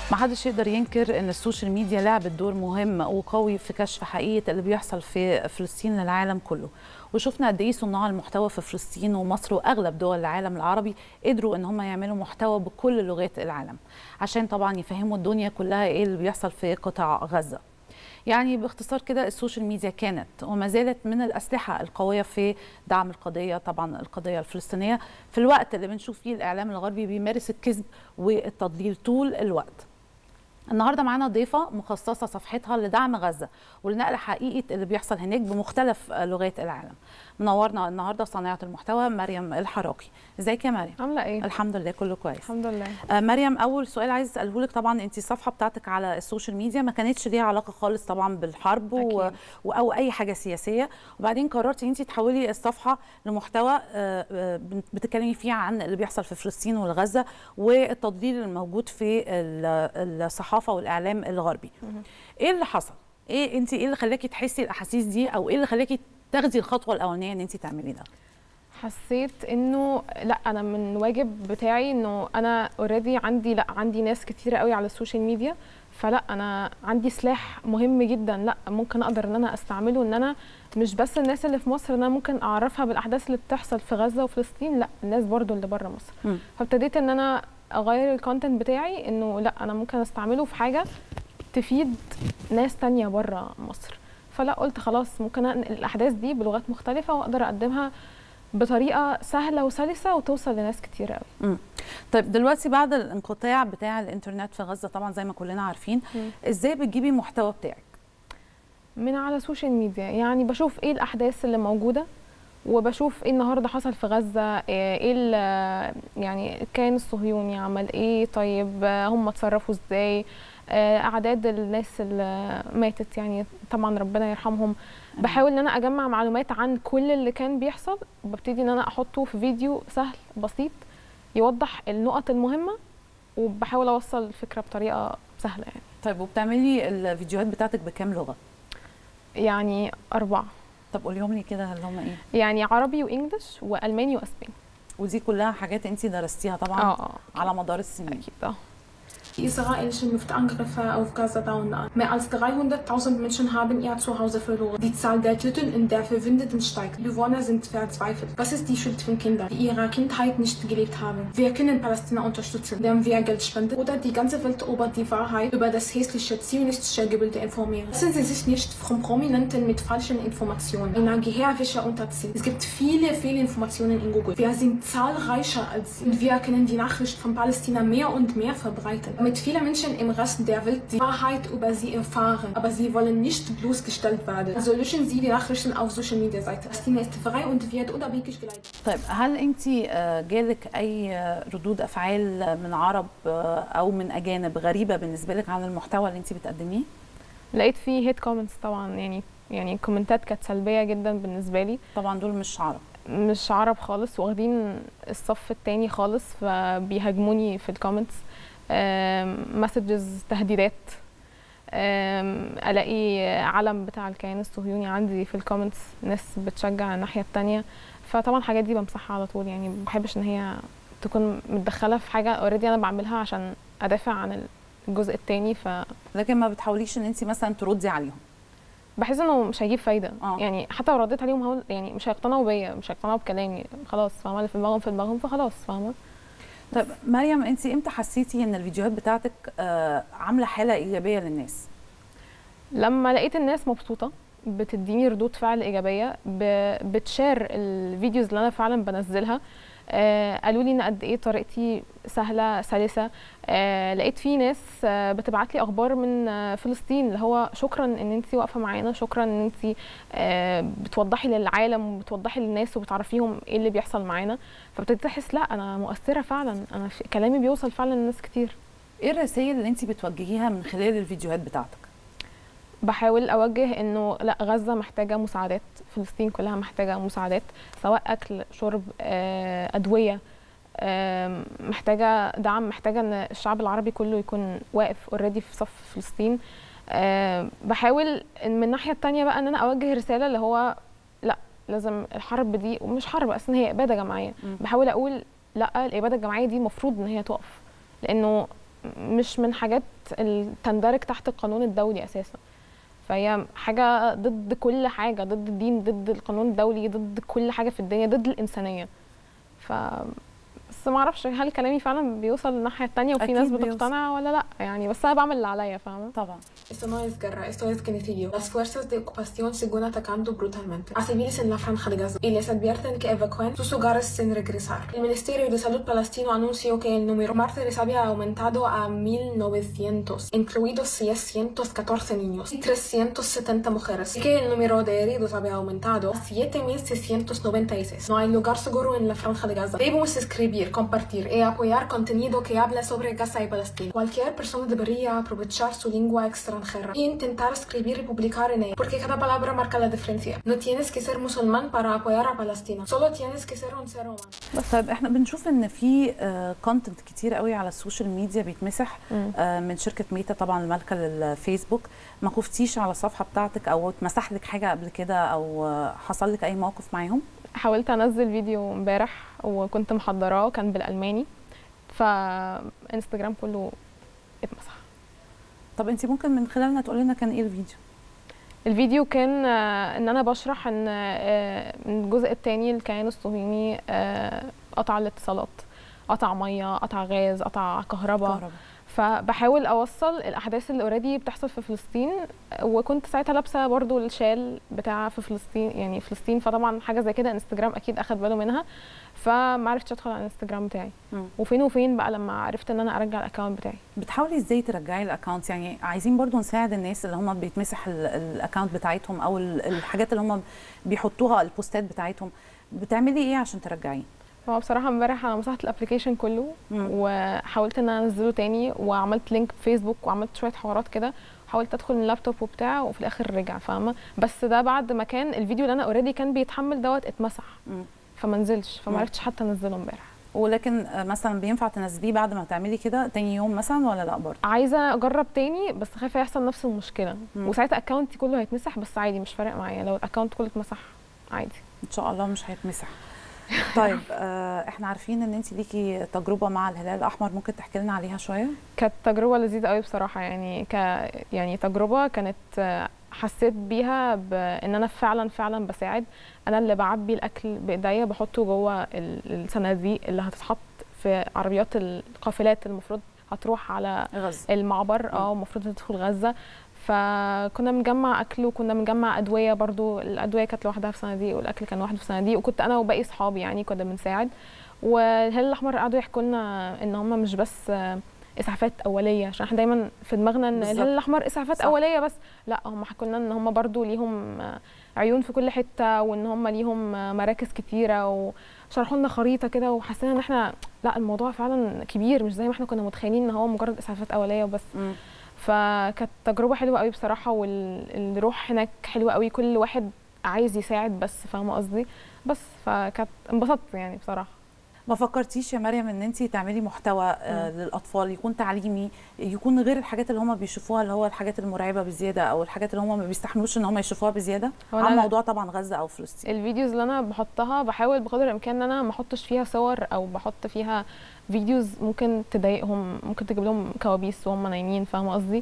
ما حدش يقدر ينكر ان السوشيال ميديا لعبت دور مهم وقوي في كشف حقيقه اللي بيحصل في فلسطين للعالم كله وشفنا قد ايه صناع المحتوى في فلسطين ومصر واغلب دول العالم العربي قدروا ان هم يعملوا محتوى بكل لغات العالم عشان طبعا يفهموا الدنيا كلها ايه اللي بيحصل في قطاع غزه يعني باختصار كده السوشيال ميديا كانت وما زالت من الأسلحة القوية في دعم القضية طبعا القضية الفلسطينية في الوقت اللي بنشوف فيه الإعلام الغربي بيمارس الكذب والتضليل طول الوقت النهارده معانا ضيفه مخصصه صفحتها لدعم غزه ولنقل حقيقه اللي بيحصل هناك بمختلف لغات العالم منورنا النهارده صانعه المحتوى مريم الحراقي ازيك يا مريم عامله ايه الحمد لله كله كويس الحمد لله آه مريم اول سؤال عايز اساله لك طبعا انت الصفحه بتاعتك على السوشيال ميديا ما كانتش ليها علاقه خالص طبعا بالحرب و... و... او اي حاجه سياسيه وبعدين قررتي انت تحولي الصفحه لمحتوى آه بتتكلمي فيه عن اللي بيحصل في فلسطين والغزه والتضليل الموجود في الصحافه والاعلام الغربي ايه اللي حصل ايه انت ايه اللي خلاكي تحسي الاحاسيس دي او ايه اللي خلاكي تاخدي الخطوه الاولانيه ان انت تعملي ده حسيت انه لا انا من واجب بتاعي انه انا اوريدي عندي لا عندي ناس كتيره قوي على السوشيال ميديا فلا انا عندي سلاح مهم جدا لا ممكن اقدر ان انا استعمله ان انا مش بس الناس اللي في مصر انا ممكن اعرفها بالاحداث اللي بتحصل في غزه وفلسطين لا الناس برضو اللي بره مصر م. فابتديت ان انا اغير الكونتنت بتاعي انه لا انا ممكن استعمله في حاجه تفيد ناس تانية بره مصر فلا قلت خلاص ممكن انقل الاحداث دي بلغات مختلفه واقدر اقدمها بطريقه سهله وسلسه وتوصل لناس كتير قوي م. طيب دلوقتي بعد الانقطاع بتاع الانترنت في غزه طبعا زي ما كلنا عارفين م. ازاي بتجيبي المحتوى بتاعك من على السوشيال ميديا يعني بشوف ايه الاحداث اللي موجوده وبشوف ايه النهارده حصل في غزه ايه يعني كان الصهيوني عمل ايه طيب هم اتصرفوا ازاي اعداد الناس اللي ماتت يعني طبعا ربنا يرحمهم بحاول ان انا اجمع معلومات عن كل اللي كان بيحصل وببتدي ان انا احطه في فيديو سهل بسيط يوضح النقط المهمه وبحاول اوصل الفكره بطريقه سهله يعني طيب وبتعملي الفيديوهات بتاعتك بكام لغه يعني اربعه طب قوليهم لي كده اللي هم ايه يعني عربي وانجلش والماني واسباني ودي كلها حاجات انت درستيها طبعا آه. على مدار السنين اكيد اه Die israelischen Luftangriffe auf Gaza dauern an. Mehr als 300.000 Menschen haben ihr Zuhause verloren. Die Zahl der Toten und der Verwundeten steigt. Bewohner sind verzweifelt. Was ist die Schuld von Kindern, die ihre Kindheit nicht gelebt haben? Wir können Palästina unterstützen, indem wir Geld spenden oder die ganze Welt über die Wahrheit über das hässliche zionistische Gebilde informieren. Lassen Sie sich nicht von Prominenten mit falschen Informationen einer Gehirnwäsche unterziehen. Es gibt viele, viele Informationen in Google. Wir sind zahlreicher als sie. Und wir können die Nachricht von Palästina mehr und mehr verbreiten damit viele Menschen im Rest der Welt die Wahrheit über sie erfahren, aber sie wollen nicht bloßgestellt werden. Also löschen Sie die Nachrichten auf Social Media Seite. Palästina ist frei und wird unabhängig geleitet. طيب هل انت جالك اي ردود افعال من عرب او من اجانب غريبه بالنسبه لك عن المحتوى اللي انت بتقدميه؟ لقيت فيه هيت كومنتس طبعا يعني يعني كومنتات كانت سلبيه جدا بالنسبه لي طبعا دول مش عرب مش عرب خالص واخدين الصف التاني خالص فبيهاجموني في الكومنتس مسجز تهديدات الاقي علم بتاع الكيان الصهيوني عندي في الكومنتس ناس بتشجع الناحيه التانية فطبعا الحاجات دي بمسحها على طول يعني ما بحبش ان هي تكون متدخله في حاجه اوريدي انا بعملها عشان ادافع عن الجزء التاني ف لكن ما بتحاوليش ان انت مثلا تردي عليهم بحس انه مش هيجيب فايده آه. يعني حتى لو رديت عليهم هقول يعني مش هيقتنعوا بيا مش هيقتنعوا بكلامي خلاص فاهمه اللي في دماغهم في دماغهم فخلاص فاهمه طيب مريم انت امتى حسيتي ان الفيديوهات بتاعتك آه عامله حاله ايجابيه للناس لما لقيت الناس مبسوطه بتديني ردود فعل ايجابيه بتشير الفيديوز اللي انا فعلا بنزلها آه قالوا لي ان قد ايه طريقتي سهله سلسه آه لقيت في ناس آه بتبعت لي اخبار من آه فلسطين اللي هو شكرا ان انت واقفه معانا شكرا ان انت آه بتوضحي للعالم وبتوضحي للناس وبتعرفيهم ايه اللي بيحصل معانا فابتديت احس لا انا مؤثره فعلا انا كلامي بيوصل فعلا لناس كتير ايه الرسائل اللي انت بتوجهيها من خلال الفيديوهات بتاعتك بحاول اوجه انه لا غزه محتاجه مساعدات فلسطين كلها محتاجه مساعدات سواء اكل شرب ادويه محتاجه دعم محتاجه ان الشعب العربي كله يكون واقف اوريدي في صف فلسطين بحاول من الناحيه الثانيه بقى ان انا اوجه رساله اللي هو لا لازم الحرب دي ومش حرب اصلا هي اباده جماعيه بحاول اقول لا الاباده الجماعيه دي المفروض ان هي تقف لانه مش من حاجات اللي تندرج تحت القانون الدولي اساسا فهي حاجه ضد كل حاجه ضد الدين ضد القانون الدولي ضد كل حاجه في الدنيا ضد الانسانيه ف بس ما اعرفش هل كلامي فعلا بيوصل للناحيه التانية وفي أكيد ناس بيوصل. بتقتنع ولا لا يعني بس انا بعمل اللي عليا فاهمه طبعا Esto no es guerra, esto es genocidio. Las fuerzas de ocupación siguen atacando brutalmente a civiles en la franja de Gaza y les advierten que evacúen sus hogares sin regresar. El Ministerio de Salud palestino anunció que el número de mártires había aumentado a 1.900, incluidos 614 niños y 370 mujeres, y que el número de heridos había aumentado a 7.696. No hay lugar seguro en la franja de Gaza. Debemos escribir, compartir y apoyar contenido que habla sobre Gaza y Palestina. Cualquier persona debería aprovechar su lengua extranjera e intentar escribir y publicar en ella, porque cada palabra marca la diferencia. No tienes que ser musulmán para apoyar a Palestina, solo tienes que ser un ser humano. بس طيب احنا بنشوف ان في كونتنت كتير قوي على السوشيال ميديا بيتمسح مم. آه، من شركه ميتا طبعا المالكه للفيسبوك ما خفتيش على الصفحه بتاعتك او اتمسح لك حاجه قبل كده او آه، حصل لك اي موقف معاهم حاولت انزل فيديو امبارح وكنت محضراه كان بالالماني فانستجرام كله اتمسح طب انت ممكن من خلالنا تقولي لنا كان ايه الفيديو الفيديو كان آه، ان انا بشرح ان آه، الجزء الثاني الكيان الصهيوني آه، قطع الاتصالات قطع ميه قطع غاز قطع كهرباء كهرباء فبحاول اوصل الاحداث اللي اوريدي بتحصل في فلسطين وكنت ساعتها لابسه برضو الشال بتاع في فلسطين يعني فلسطين فطبعا حاجه زي كده انستجرام اكيد اخد باله منها فما عرفتش ادخل على الانستجرام بتاعي مم. وفين وفين بقى لما عرفت ان انا ارجع الاكونت بتاعي بتحاولي ازاي ترجعي الاكونت يعني عايزين برضو نساعد الناس اللي هم بيتمسح ال- الاكونت بتاعتهم او ال- الحاجات اللي هم بيحطوها البوستات بتاعتهم بتعملي ايه عشان ترجعيه هو بصراحه امبارح انا مسحت الابلكيشن كله مم. وحاولت ان انا انزله تاني وعملت لينك فيسبوك وعملت شويه حوارات كده حاولت ادخل من اللابتوب وبتاع وفي الاخر رجع فاهمه بس ده بعد ما كان الفيديو اللي انا اوريدي كان بيتحمل دوت اتمسح مم. فما نزلش فما مم. عرفتش حتى انزله امبارح ولكن آه، مثلا بينفع تنزليه بعد ما تعملي كده تاني يوم مثلا ولا لا برضه عايزه اجرب تاني بس خايفه يحصل نفس المشكله مم. وساعتها اكونتي كله هيتمسح بس عادي مش فارق معايا لو الاكونت كله اتمسح عادي ان شاء الله مش هيتمسح طيب آه احنا عارفين ان انت ليكي تجربه مع الهلال الاحمر ممكن تحكي لنا عليها شويه كانت تجربه لذيذه قوي بصراحه يعني ك يعني تجربه كانت آه، حسيت بيها بان انا فعلا فعلا بساعد انا اللي بعبي الاكل بايديا بحطه جوه ال- الصناديق اللي هتتحط في عربيات القافلات المفروض هتروح على غزه المعبر اه المفروض تدخل غزه فكنا بنجمع اكل وكنا بنجمع ادويه برضو الادويه كانت لوحدها في صناديق والاكل كان لوحده في صناديق وكنت انا وباقي اصحابي يعني كنا بنساعد والهلال الاحمر قعدوا يحكوا لنا ان هم مش بس آه، اسعافات اوليه عشان احنا دايما في دماغنا ان بالظبط. الهلال الاحمر اسعافات صح. اوليه بس لا هم حكوا لنا ان هم برضو ليهم آه، عيون في كل حته وان هم ليهم آه، مراكز كتيره وشرحوا لنا خريطه كده وحسينا ان احنا لا الموضوع فعلا كبير مش زي ما احنا كنا متخيلين ان هو مجرد اسعافات اوليه وبس مم. فكانت تجربه حلوه قوي بصراحه والروح هناك حلوه قوي كل واحد عايز يساعد بس فاهمه قصدي بس فكانت انبسطت يعني بصراحه ما فكرتيش يا مريم ان انت تعملي محتوى آه للاطفال يكون تعليمي يكون غير الحاجات اللي هم بيشوفوها اللي هو الحاجات المرعبه بزياده او الحاجات اللي هم ما بيستحملوش ان هم يشوفوها بزياده هو عن أنا- موضوع طبعا غزه او فلسطين الفيديوز اللي انا بحطها بحاول بقدر الامكان ان انا ما احطش فيها صور او بحط فيها فيديوز ممكن تضايقهم ممكن تجيب لهم كوابيس وهم نايمين فاهمه قصدي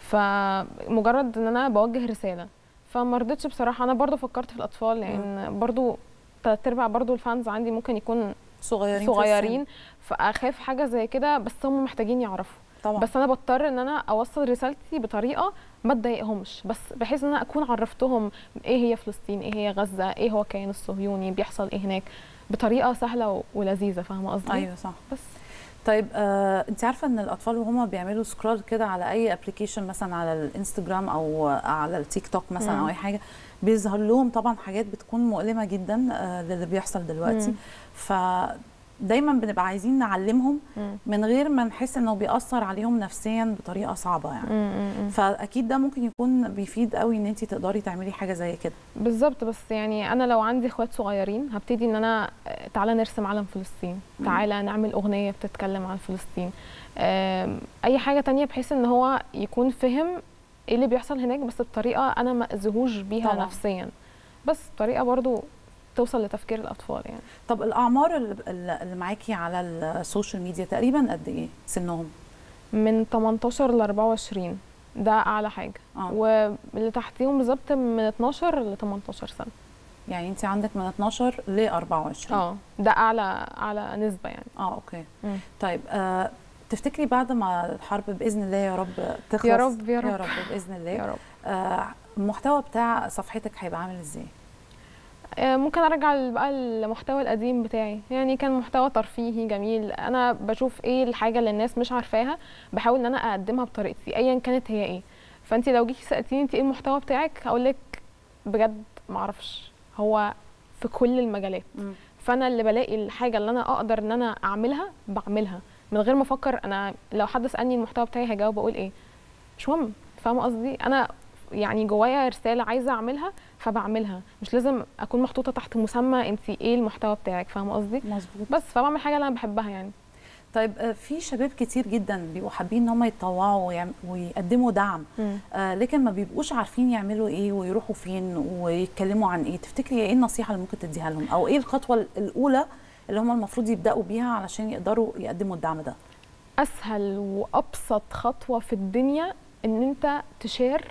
فمجرد ان انا بوجه رساله فما رضيتش بصراحه انا برضو فكرت في الاطفال لان برضو تلات ارباع برضو الفانز عندي ممكن يكون صغيرين في صغيرين فاخاف حاجه زي كده بس هم محتاجين يعرفوا السن. طبعا بس انا بضطر ان انا اوصل رسالتي بطريقه ما تضايقهمش بس بحيث ان انا اكون عرفتهم ايه هي فلسطين ايه هي غزه ايه هو الكيان الصهيوني بيحصل ايه هناك بطريقه سهله و- ولذيذه فاهمه قصدي ايوه صح بس طيب آه، انت عارفه ان الاطفال وهم بيعملوا سكرول كده على اي ابلكيشن مثلا على الانستجرام او على التيك توك مثلا مم. او اي حاجه بيظهر لهم طبعا حاجات بتكون مؤلمه جدا آه، للي بيحصل دلوقتي مم. فدايما بنبقى عايزين نعلمهم مم. من غير ما نحس انه بيأثر عليهم نفسيا بطريقه صعبه يعني مم، مم. فاكيد ده ممكن يكون بيفيد قوي ان انت تقدري تعملي حاجه زي كده بالظبط بس يعني انا لو عندي اخوات صغيرين هبتدي ان انا آه، تعالى نرسم علم فلسطين مم. تعالى نعمل اغنيه بتتكلم عن فلسطين آم، اي حاجه تانية بحيث ان هو يكون فهم ايه اللي بيحصل هناك بس بطريقه انا ما اذيهوش بيها طبعاً. نفسيا بس طريقه برضو توصل لتفكير الاطفال يعني طب الاعمار اللي اللي معاكي على السوشيال ميديا تقريبا قد ايه سنهم من 18 ل 24 ده اعلى حاجه اه واللي تحتيهم بالظبط من 12 ل 18 سنه يعني انت عندك من 12 ل 24 اه ده اعلى اعلى نسبه يعني اه اوكي مم. طيب آه تفتكري بعد ما الحرب باذن الله يا رب تخلص يا رب يا يا رب رب باذن الله يا رب آه المحتوى بتاع صفحتك هيبقى عامل ازاي آه، ممكن ارجع بقى المحتوى القديم بتاعي يعني كان محتوى ترفيهي جميل انا بشوف ايه الحاجه اللي الناس مش عارفاها بحاول ان انا اقدمها بطريقتي ايا كانت هي ايه فانت لو جيتي سالتيني انت ايه المحتوى بتاعك هقول لك بجد معرفش هو في كل المجالات مم. فانا اللي بلاقي الحاجه اللي انا اقدر ان انا اعملها بعملها من غير ما افكر انا لو حد سالني المحتوى بتاعي هجاوب اقول ايه مش مهم فاهمه قصدي انا يعني جوايا رساله عايزه اعملها فبعملها مش لازم اكون محطوطه تحت مسمى انت ايه المحتوى بتاعك فاهمه قصدي مظبوط بس فبعمل حاجه اللي انا بحبها يعني طيب آه، في شباب كتير جدا بيبقوا حابين ان هم يتطوعوا ويعم- ويقدموا دعم آه لكن ما بيبقوش عارفين يعملوا ايه ويروحوا فين ويتكلموا عن ايه تفتكري ايه النصيحه اللي ممكن تديها لهم او ايه الخطوه الاولى اللي هم المفروض يبداوا بيها علشان يقدروا يقدموا الدعم ده اسهل وابسط خطوه في الدنيا ان انت تشير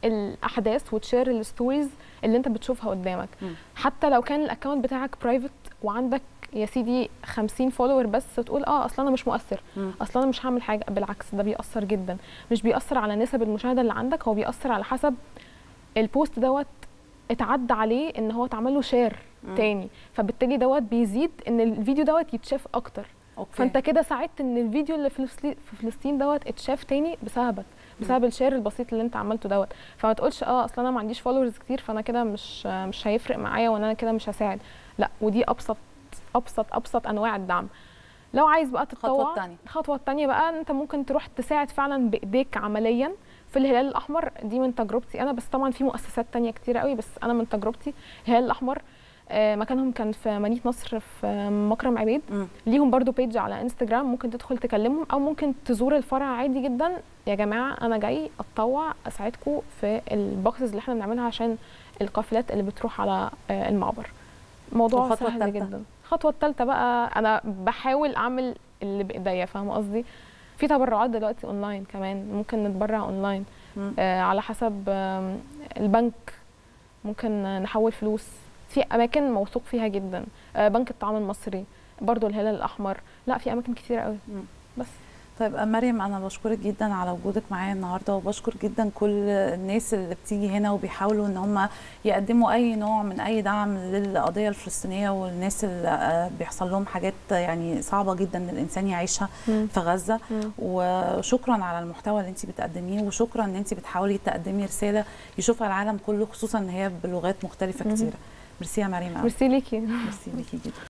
الاحداث وتشير الستوريز اللي انت بتشوفها قدامك مم. حتى لو كان الاكونت بتاعك برايفت وعندك يا سيدي 50 فولور بس تقول اه اصلا انا مش مؤثر مم. اصلا انا مش هعمل حاجه بالعكس ده بيأثر جدا مش بيأثر على نسب المشاهده اللي عندك هو بيأثر على حسب البوست دوت اتعدى عليه ان هو اتعمل له شير مم. تاني فبالتالي دوت بيزيد ان الفيديو دوت يتشاف اكتر اوكي فانت كده ساعدت ان الفيديو اللي في فلسطين في فلسطين دوت اتشاف تاني بسببك بسبب الشير البسيط اللي انت عملته دوت فما تقولش اه اصل انا ما عنديش فولورز كتير فانا كده مش مش هيفرق معايا وان انا كده مش هساعد لا ودي ابسط ابسط ابسط انواع الدعم لو عايز بقى الخطوة تتطوع التانية. الخطوه الثانيه بقى انت ممكن تروح تساعد فعلا بايديك عمليا في الهلال الاحمر دي من تجربتي انا بس طبعا في مؤسسات تانية كتير قوي بس انا من تجربتي الهلال الاحمر آه، مكانهم كان في مدينه نصر في آه، مكرم عبيد مم. ليهم برضو بيج على انستجرام ممكن تدخل تكلمهم او ممكن تزور الفرع عادي جدا يا جماعه انا جاي اتطوع اساعدكم في البوكسز اللي احنا بنعملها عشان القافلات اللي بتروح على آه، المعبر موضوع والخطوة سهل التالتة؟ جدا الخطوه الثالثه بقى انا بحاول اعمل اللي بايديا فاهمه قصدي في تبرعات دلوقتي اونلاين كمان ممكن نتبرع اونلاين مم. آه على حسب آم، البنك ممكن نحول فلوس في اماكن موثوق فيها جدا آه بنك الطعام المصري برضو الهلال الاحمر لا في اماكن كتيره قوي مم. بس طيب آه، مريم انا بشكرك جدا على وجودك معايا النهارده وبشكر جدا كل الناس اللي بتيجي هنا وبيحاولوا ان هم يقدموا اي نوع من اي دعم للقضيه الفلسطينيه والناس اللي آه، بيحصل لهم حاجات يعني صعبه جدا ان الانسان يعيشها مم. في غزه مم. وشكرا على المحتوى اللي انت بتقدميه وشكرا ان انت بتحاولي تقدمي رساله يشوفها العالم كله خصوصا ان هي بلغات مختلفه مهم. كتيره ميرسي يا مريم أوي. ميرسي ليكي ميرسي ليكي جدا